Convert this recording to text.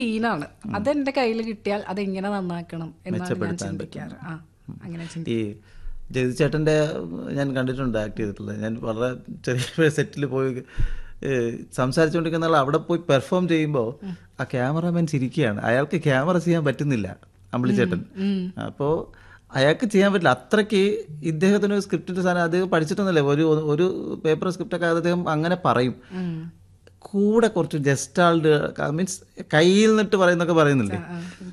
സീനാണ് അതെന്റെ കയ്യിൽ കിട്ടിയാൽ അതെങ്ങനെ നന്നാക്കണം എന്നാണ് ഞാൻ ചിന്തിക്കാറ് ആ അങ്ങനെ ചിന്തി ഈ ജഗതി ചേട്ടൻ്റെ ഞാൻ കണ്ടിട്ടുണ്ട് ആക്ട് ചെയ്തിട്ടുള്ളത് ഞാൻ വളരെ ചെറിയ സെറ്റിൽ പോയി ഏഹ്, സംസാരിച്ചുകൊണ്ടിരിക്കുന്ന ആൾ അവിടെ പോയി പെർഫോം ചെയ്യുമ്പോൾ ആ ക്യാമറമാൻ ചിരിക്കുകയാണ് അയാൾക്ക് ക്യാമറ ചെയ്യാൻ പറ്റുന്നില്ല അമ്പിളിച്ചേട്ടൻ അപ്പോൾ അയാൾക്ക് ചെയ്യാൻ പറ്റില്ല അത്രയ്ക്ക് ഇദ്ദേഹത്തിന് ഒരു സ്ക്രിപ്റ്റിന്റെ സാധനം അദ്ദേഹം പഠിച്ചിട്ടൊന്നുമില്ല ഒരു ഒരു പേപ്പർ സ്ക്രിപ്റ്റൊക്കെ അദ്ദേഹം അങ്ങനെ പറയും കൂടെ കുറച്ച് ജസ്റ്റ് ആളുടെ മീൻസ് കയ്യിൽ നിന്നിട്ട് പറയുന്നൊക്കെ പറയുന്നില്ലേ